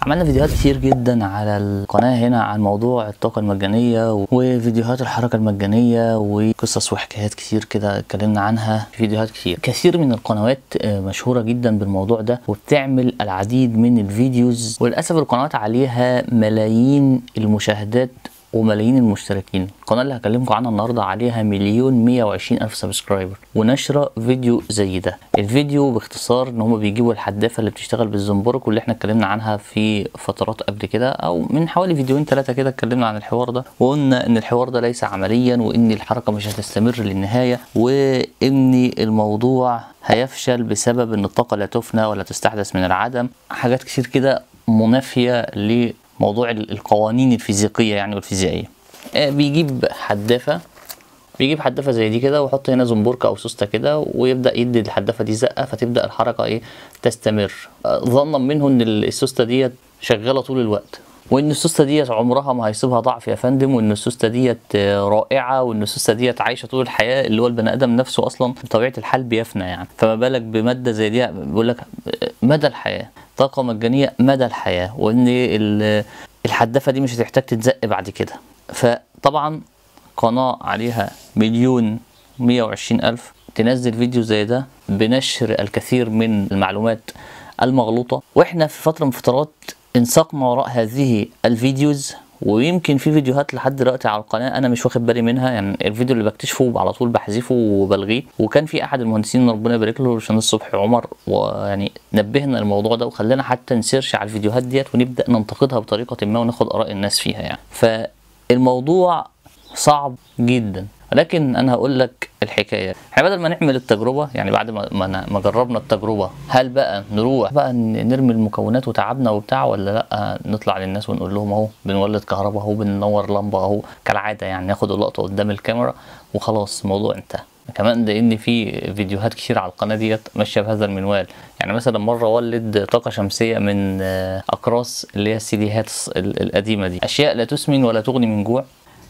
عملنا فيديوهات كتير جدا على القناة هنا عن موضوع الطاقة المجانية وفيديوهات الحركة المجانية وقصص وحكايات كتير كده اتكلمنا عنها في فيديوهات كتير كثير من القنوات آه، مشهورة جدا بالموضوع ده وبتعمل العديد من الفيديوز وللأسف القنوات عليها ملايين المشاهدات وملايين المشتركين القناة اللي هكلمكم عنها النهاردة عليها مليون مية وعشرين ألف سبسكرايبر ونشرة فيديو زي ده الفيديو باختصار ان هما بيجيبوا الحدافة اللي بتشتغل بالزنبرك واللي احنا اتكلمنا عنها في فترات قبل كده او من حوالي فيديوهين ثلاثة كده اتكلمنا عن الحوار ده وقلنا ان الحوار ده ليس عمليا وان الحركة مش هتستمر للنهاية وان الموضوع هيفشل بسبب ان الطاقة لا تفنى ولا تستحدث من العدم حاجات كتير كده منافية لموضوع ال- القوانين الفيزيقية يعني والفيزيائية آه، بيجيب حدافة بيجيب حدافة زي دي كده ويحط هنا زنبركة أو سوستة كده ويبدأ يدي الحدافة دي زقة فتبدأ الحركة إيه تستمر آه، ظنا منه إن السوستة ديت شغالة طول الوقت وإن السوستة ديت عمرها ما هيصيبها ضعف يا فندم وإن السوستة ديت آه، رائعة وإن السوستة ديت عايشة طول الحياة اللي هو البني آدم نفسه أصلا بطبيعة الحال بيفنى يعني فما بالك بمادة زي دي بيقول لك آه، مدى الحياة طاقة مجانية مدى الحياة وإن ال- الحدافة دي مش هتحتاج تتزق بعد كده فطبعا قناة عليها مليون مية وعشرين ألف تنزل فيديو زي ده بنشر الكثير من المعلومات المغلوطة وإحنا في فترة من فترات انساقنا وراء هذه الفيديوز ويمكن في فيديوهات لحد دلوقتي على القناه انا مش واخد بالي منها يعني الفيديو اللي بكتشفه على طول بحذفه وبلغيه وكان في احد المهندسين ربنا يبارك له عشان الصبح عمر ويعني نبهنا الموضوع ده وخلانا حتى نسيرش على الفيديوهات ديت ونبدا ننتقدها بطريقه ما وناخد اراء الناس فيها يعني فالموضوع صعب جدا ولكن انا هقول لك الحكايه احنا بدل ما نعمل التجربه يعني بعد ما ما ما جربنا التجربه هل بقى نروح بقى ن- نرمي المكونات وتعبنا وبتاع ولا لا نطلع للناس ونقول لهم اهو بنولد كهرباء اهو بننور لمبه اهو كالعاده يعني ناخد اللقطه قدام الكاميرا وخلاص الموضوع انتهى كمان ده ان في فيديوهات كتير على القناه ديت ماشيه بهذا المنوال يعني مثلا مره ولد طاقه شمسيه من آه، اقراص اللي هي السيديهات الص- ال- القديمه دي اشياء لا تسمن ولا تغني من جوع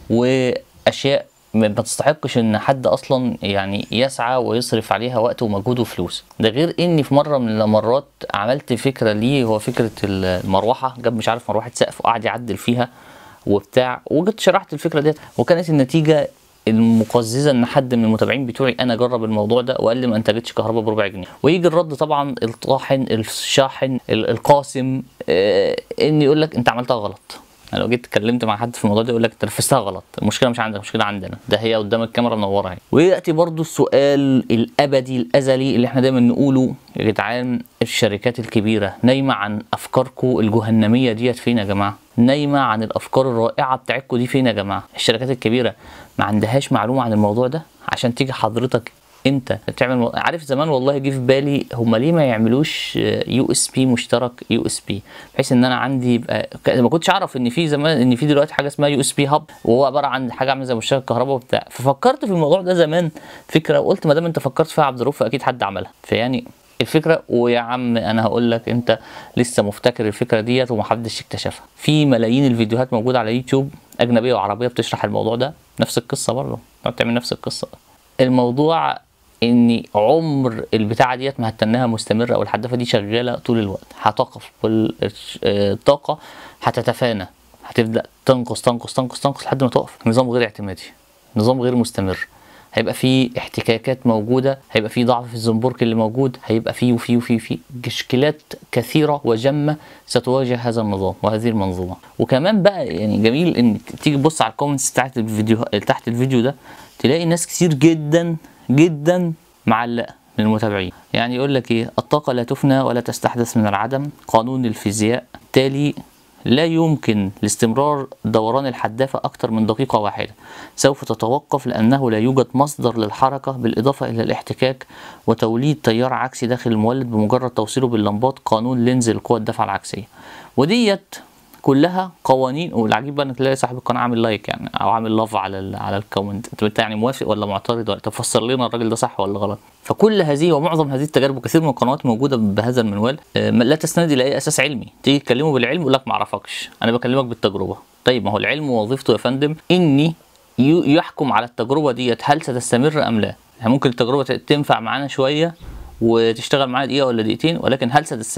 واشياء ما ما تستحقش ان حد اصلا يعني يسعى ويصرف عليها وقت ومجهود وفلوس ده غير اني في مره من المرات عملت فكره ليه هو فكره المروحه جاب مش عارف مروحه سقف وقعد يعدل فيها وبتاع وجيت شرحت الفكره ديت وكانت النتيجه المقززه ان حد من المتابعين بتوعي انا جرب الموضوع ده وقال لي ما انتجتش كهرباء بربع جنيه ويجي الرد طبعا الطاحن الشاحن ال- القاسم آه ان يقول لك انت عملتها غلط يعني لو جيت اتكلمت مع حد في الموضوع ده يقول لك انت نفذتها غلط المشكله مش عندك المشكله عندنا ده هي قدام الكاميرا منوره اهي وياتي برضو السؤال الابدي الازلي اللي احنا دايما نقوله يا جدعان الشركات الكبيره نايمه عن افكاركم الجهنميه ديت فين يا جماعه نايمه عن الافكار الرائعه بتاعتكم دي فين يا جماعه الشركات الكبيره ما عندهاش معلومه عن الموضوع ده عشان تيجي حضرتك انت تعمل مو... عارف زمان والله جه في بالي هم ليه ما يعملوش يو اس بي مشترك يو اس بي بحيث ان انا عندي يبقى ك- ما كنتش اعرف ان في زمان ان في دلوقتي حاجه اسمها يو اس بي هاب وهو عباره عن حاجه عامله زي مشترك كهرباء وبتاع ففكرت في الموضوع ده زمان فكره وقلت ما دام انت فكرت فيها يا عبد الرؤوف اكيد حد عملها فيعني الفكره ويا عم انا هقول لك انت لسه مفتكر الفكره ديت ومحدش اكتشفها في ملايين الفيديوهات موجوده على يوتيوب اجنبيه وعربيه بتشرح الموضوع ده نفس القصه برضه تقعد تعمل نفس القصه الموضوع ان عمر البتاعه ديت ما هتنها مستمره او الحدافه دي شغاله طول الوقت هتقف والطاقه هتتفانى هتبدا تنقص تنقص تنقص تنقص لحد ما تقف نظام غير اعتمادي نظام غير مستمر هيبقى فيه احتكاكات موجوده هيبقى فيه ضعف في الزنبرك اللي موجود هيبقى فيه وفيه وفيه وفيه مشكلات كثيره وجمه ستواجه هذا النظام وهذه المنظومه وكمان بقى يعني جميل ان تيجي تبص على الكومنتس تحت الفيديو تحت الفيديو ده تلاقي ناس كتير جدا جدا معلقه من المتابعين يعني يقول لك ايه الطاقه لا تفنى ولا تستحدث من العدم قانون الفيزياء تالي لا يمكن لاستمرار دوران الحدافة أكثر من دقيقة واحدة سوف تتوقف لأنه لا يوجد مصدر للحركة بالإضافة إلى الاحتكاك وتوليد تيار عكسي داخل المولد بمجرد توصيله باللمبات قانون لينز القوى الدفع العكسية وديت كلها قوانين والعجيب بقى انك تلاقي صاحب القناه عامل لايك يعني او عامل لاف على ال على الكومنت انت انت يعني موافق ولا معترض ولا تفسر لنا الراجل ده صح ولا غلط فكل هذه ومعظم هذه التجارب وكثير من القنوات موجوده بهذا المنوال آه، لا تستند الى اي اساس علمي تيجي تكلمه بالعلم يقول لك ما اعرفكش انا بكلمك بالتجربه طيب ما هو العلم وظيفته يا فندم اني ي- يحكم على التجربه ديت هل ستستمر ام لا يعني ممكن التجربه ت- تنفع معانا شويه وتشتغل معانا دقيقه ولا دقيقتين ولكن هل ستستمر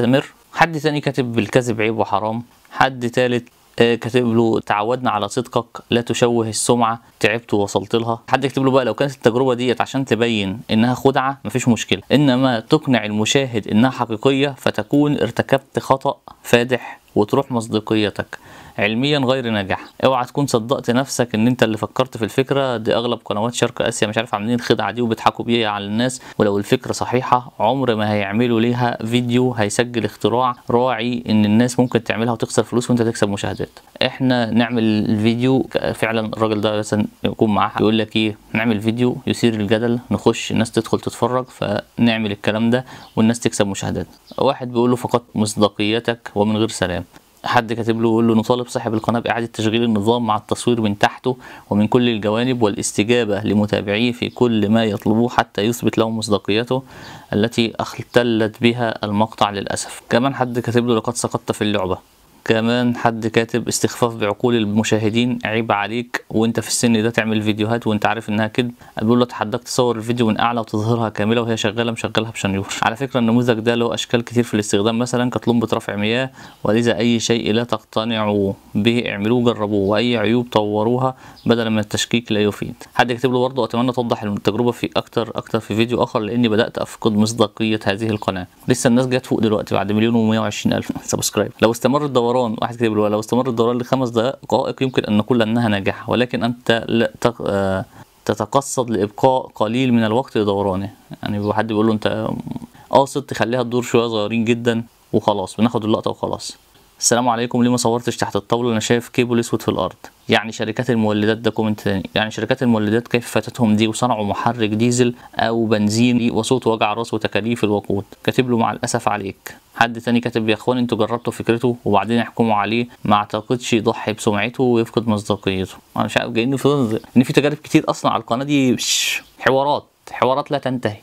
حد تاني كاتب بالكذب عيب وحرام حد تالت آه، كاتب له تعودنا على صدقك لا تشوه السمعه تعبت ووصلت لها حد يكتب له بقى لو كانت التجربه ديت عشان تبين انها خدعه مفيش مشكله انما تقنع المشاهد انها حقيقيه فتكون ارتكبت خطا فادح وتروح مصداقيتك علميا غير ناجح اوعى تكون صدقت نفسك ان انت اللي فكرت في الفكره دي اغلب قنوات شرق اسيا مش عارف عاملين الخدعه دي وبيضحكوا بيها على الناس ولو الفكره صحيحه عمر ما هيعملوا ليها فيديو هيسجل اختراع راعي ان الناس ممكن تعملها وتخسر فلوس وانت تكسب مشاهدات احنا نعمل الفيديو ك- فعلا الراجل ده مثلا يكون معاه حق. يقول لك ايه نعمل فيديو يثير الجدل نخش الناس تدخل تتفرج فنعمل الكلام ده والناس تكسب مشاهدات واحد بيقول له فقط مصداقيتك ومن غير سلام حد كاتب له يقول له نطالب صاحب القناه باعاده تشغيل النظام مع التصوير من تحته ومن كل الجوانب والاستجابه لمتابعيه في كل ما يطلبوه حتى يثبت لهم مصداقيته التي اختلت بها المقطع للاسف كمان حد كاتب له لقد سقطت في اللعبه كمان حد كاتب استخفاف بعقول المشاهدين عيب عليك وانت في السن ده تعمل فيديوهات وانت عارف انها كذب بيقول له اتحداك تصور الفيديو من اعلى وتظهرها كامله وهي شغاله مشغلها بشنيور على فكره النموذج ده له اشكال كتير في الاستخدام مثلا كطلمبه رفع مياه ولذا اي شيء لا تقتنعوا به اعملوه جربوه واي عيوب طوروها بدلا من التشكيك لا يفيد حد كاتب له برضه اتمنى توضح التجربه في اكتر اكتر في فيديو اخر لاني بدات افقد مصداقيه هذه القناه لسه الناس جت فوق دلوقتي بعد مليون و120 الف سبسكرايب لو استمر الدوران واحد كاتب له لو استمر الدوران لخمس دقائق يمكن ان نقول انها ناجحه ولكن انت لا تق... آه، تتقصد لابقاء قليل من الوقت لدورانه يعني حد بيقول له انت قاصد تخليها تدور شويه صغيرين جدا وخلاص بناخد اللقطه وخلاص السلام عليكم ليه ما صورتش تحت الطاوله انا شايف كيبل اسود في الارض يعني شركات المولدات ده كومنت تاني يعني شركات المولدات كيف فاتتهم دي وصنعوا محرك ديزل او بنزين وصوت وجع راس وتكاليف الوقود كاتب له مع الاسف عليك حد تاني كاتب يا اخوان انتوا جربتوا فكرته وبعدين احكموا عليه ما اعتقدش يضحي بسمعته ويفقد مصداقيته انا مش عارف جايين في ان في تجارب كتير اصلا على القناه دي بش- حوارات حوارات لا تنتهي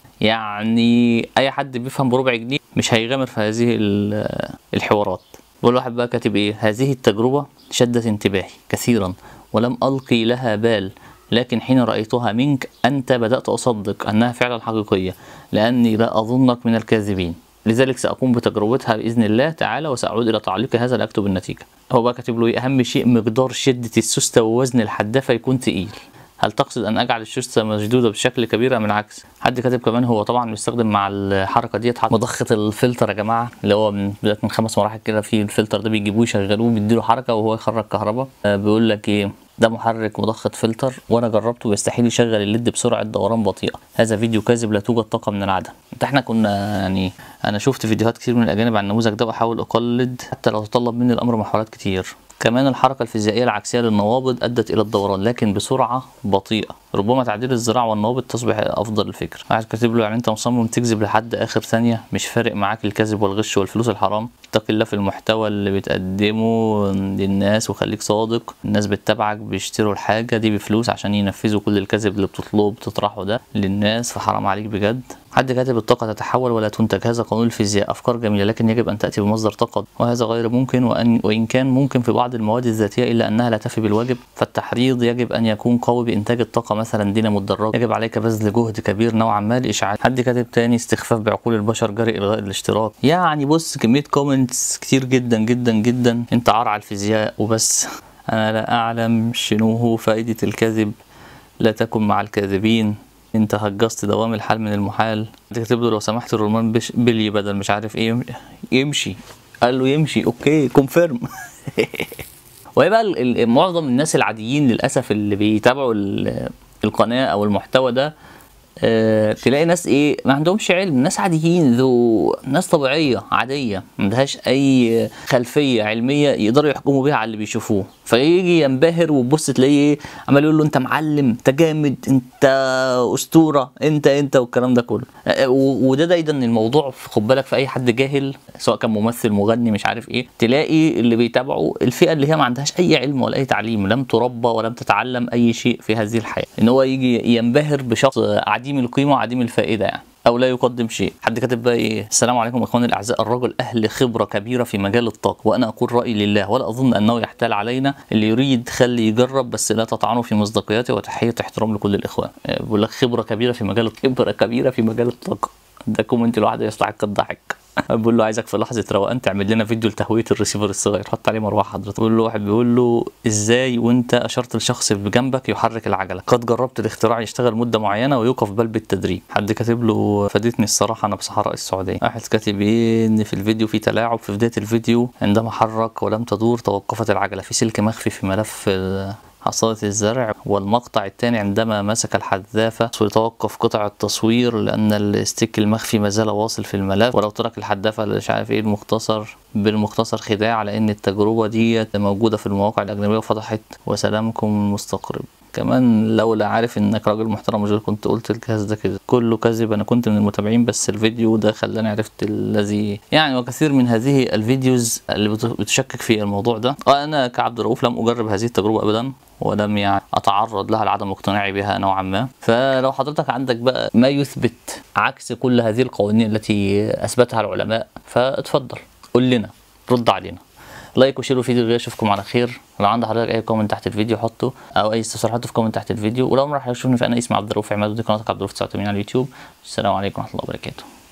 يعني اي حد بيفهم بربع جنيه مش هيغامر في هذه ال- الحوارات والواحد بقى كاتب ايه هذه التجربة شدت انتباهي كثيرا ولم ألقي لها بال لكن حين رأيتها منك أنت بدأت أصدق أنها فعلا حقيقية لأني لا أظنك من الكاذبين لذلك سأقوم بتجربتها بإذن الله تعالى وسأعود إلى تعليق هذا لأكتب النتيجة هو بقى كاتب له إيه؟ أهم شيء مقدار شدة السوستة ووزن الحدافة يكون تقيل هل تقصد ان اجعل الشوستة مشدوده بشكل كبير ام العكس حد كاتب كمان هو طبعا بيستخدم مع الحركه ديت حط مضخه الفلتر يا جماعه اللي هو من بدايه من خمس مراحل كده في الفلتر ده بيجيبوه يشغلوه بيديله حركه وهو يخرج كهرباء آه، بيقول لك ايه ده محرك مضخة فلتر وانا جربته بيستحيل يشغل الليد بسرعة دوران بطيئة هذا فيديو كاذب لا توجد طاقة من العدم انت احنا كنا يعني انا شفت فيديوهات كتير من الاجانب عن النموذج ده واحاول اقلد حتى لو تطلب مني الامر محاولات كتير كمان الحركة الفيزيائية العكسية للنوابض أدت إلى الدوران لكن بسرعة بطيئة ربما تعديل الذراع والنوابض تصبح أفضل الفكر واحد كاتب له يعني أنت مصمم تكذب لحد آخر ثانية مش فارق معاك الكذب والغش والفلوس الحرام اتق الله في المحتوى اللي بتقدمه للناس وخليك صادق الناس بتتابعك بيشتروا الحاجة دي بفلوس عشان ينفذوا كل الكذب اللي بتطلبه بتطرحه ده للناس فحرام عليك بجد حد كاتب الطاقة تتحول ولا تنتج هذا قانون الفيزياء أفكار جميلة لكن يجب أن تأتي بمصدر طاقة وهذا غير ممكن وأن وإن كان ممكن في بعض المواد الذاتية إلا أنها لا تفي بالواجب فالتحريض يجب أن يكون قوي بإنتاج الطاقة مثلا دينامو الدراج يجب عليك بذل جهد كبير نوعا ما لإشعاع حد كاتب تاني استخفاف بعقول البشر جري إلغاء الاشتراك يعني بص كمية كومنتس كتير جدا جدا جدا أنت عار على الفيزياء وبس أنا لا أعلم شنو هو فائدة الكذب لا تكن مع الكاذبين انت هجصت دوام الحال من المحال تكتب له لو سمحت الرومان بش بلي بدل مش عارف ايه يمشي قال له يمشي اوكي كونفيرم ويبقى ال- ال- معظم الناس العاديين للاسف اللي بيتابعوا ال- القناه او المحتوى ده آه، تلاقي ناس ايه ما عندهمش علم ناس عاديين ذو ناس طبيعيه عاديه ما عندهاش اي خلفيه علميه يقدروا يحكموا بيها على اللي بيشوفوه فيجي ينبهر وتبص تلاقيه ايه عمال يقول له انت معلم انت جامد انت اسطوره انت انت والكلام ده كله آه، و- وده دايما الموضوع خد بالك في اي حد جاهل سواء كان ممثل مغني مش عارف ايه تلاقي اللي بيتابعوا الفئه اللي هي ما عندهاش اي علم ولا اي تعليم لم تربى ولم تتعلم اي شيء في هذه الحياه ان هو يجي ينبهر بشخص عديم القيمه وعديم الفائده يعني او لا يقدم شيء حد كاتب بقى ايه السلام عليكم اخواني الاعزاء الرجل اهل خبره كبيره في مجال الطاقه وانا اقول رايي لله ولا اظن انه يحتال علينا اللي يريد خلي يجرب بس لا تطعنوا في مصداقيته وتحيه احترام لكل الاخوان آه، بيقول لك خبره كبيره في مجال خبره كبيره في مجال الطاقه ده كومنت لوحده يستحق الضحك بقول له عايزك في لحظه روقان تعمل لنا فيديو لتهويه الريسيفر الصغير حط عليه مروحه حضرتك بقول له واحد بيقول له ازاي وانت اشرت لشخص بجنبك يحرك العجله قد جربت الاختراع يشتغل مده معينه ويوقف بل بالتدريج حد كاتب له فادتني الصراحه انا بصحراء السعوديه واحد كاتب ايه ان في الفيديو في تلاعب في بدايه الفيديو عندما حرك ولم تدور توقفت العجله في سلك مخفي في ملف ال- حصادة الزرع والمقطع الثاني عندما مسك الحذافة ويتوقف قطع التصوير لأن الستيك المخفي ما زال واصل في الملف ولو ترك الحذافة اللي مش عارف ايه المختصر بالمختصر خداع لأن التجربة دي موجودة في المواقع الأجنبية وفضحت وسلامكم المستقرب كمان لولا عارف انك راجل محترم مش كنت قلت الجهاز ده كده كله كذب انا كنت من المتابعين بس الفيديو ده خلاني عرفت الذي يعني وكثير من هذه الفيديوز اللي بت- بتشكك في الموضوع ده آه، انا كعبد الرؤوف لم اجرب هذه التجربه ابدا ولم يعني اتعرض لها لعدم اقتناعي بها نوعا ما فلو حضرتك عندك بقى ما يثبت عكس كل هذه القوانين التي اثبتها العلماء فاتفضل قول لنا رد علينا لايك وشير الفيديو الجاي اشوفكم على خير لو عند حضرتك اي كومنت تحت الفيديو حطه او اي استفسار حطه في كومنت تحت الفيديو ولو مرة هتشوفني فانا اسمي عبد الرؤوف عماد ودي قناتك عبد الرؤوف 89 على اليوتيوب السلام عليكم ورحمه الله وبركاته